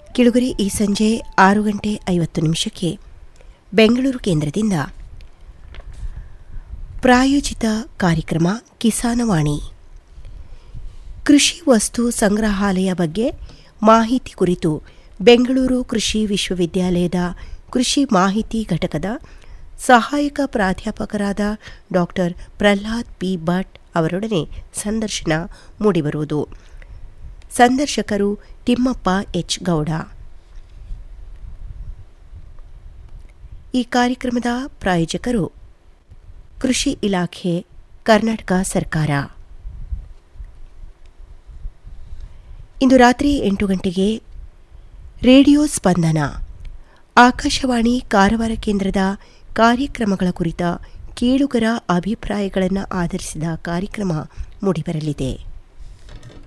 ಕಿಳುಗರೆ ಈ ಸಂಜೆ ಆರು ಗಂಟೆ ಐವತ್ತು ನಿಮಿಷಕ್ಕೆ ಬೆಂಗಳೂರು ಕೇಂದ್ರದಿಂದ ಪ್ರಾಯೋಜಿತ ಕಾರ್ಯಕ್ರಮ ಕಿಸಾನವಾಣಿ ಕೃಷಿ ವಸ್ತು ಸಂಗ್ರಹಾಲಯ ಬಗ್ಗೆ ಮಾಹಿತಿ ಕುರಿತು ಬೆಂಗಳೂರು ಕೃಷಿ ವಿಶ್ವವಿದ್ಯಾಲಯದ ಕೃಷಿ ಮಾಹಿತಿ ಘಟಕದ ಸಹಾಯಕ ಪ್ರಾಧ್ಯಾಪಕರಾದ ಡಾಕ್ಟರ್ ಪ್ರಹ್ಲಾದ್ ಪಿ ಭಟ್ ಅವರೊಡನೆ ಸಂದರ್ಶನ ಮೂಡಿಬರುವುದು ಸಂದರ್ಶಕರು ತಿಮ್ಮಪ್ಪ ಎಚ್ ಗೌಡ ಈ ಕಾರ್ಯಕ್ರಮದ ಪ್ರಾಯೋಜಕರು ಕೃಷಿ ಇಲಾಖೆ ಕರ್ನಾಟಕ ಸರ್ಕಾರ ಇಂದು ರಾತ್ರಿ ಎಂಟು ಗಂಟೆಗೆ ರೇಡಿಯೋ ಸ್ಪಂದನ ಆಕಾಶವಾಣಿ ಕಾರವಾರ ಕೇಂದ್ರದ ಕಾರ್ಯಕ್ರಮಗಳ ಕುರಿತ ಕೇಳುಗರ ಅಭಿಪ್ರಾಯಗಳನ್ನು ಆಧರಿಸಿದ ಕಾರ್ಯಕ್ರಮ ಮೂಡಿಬರಲಿದೆ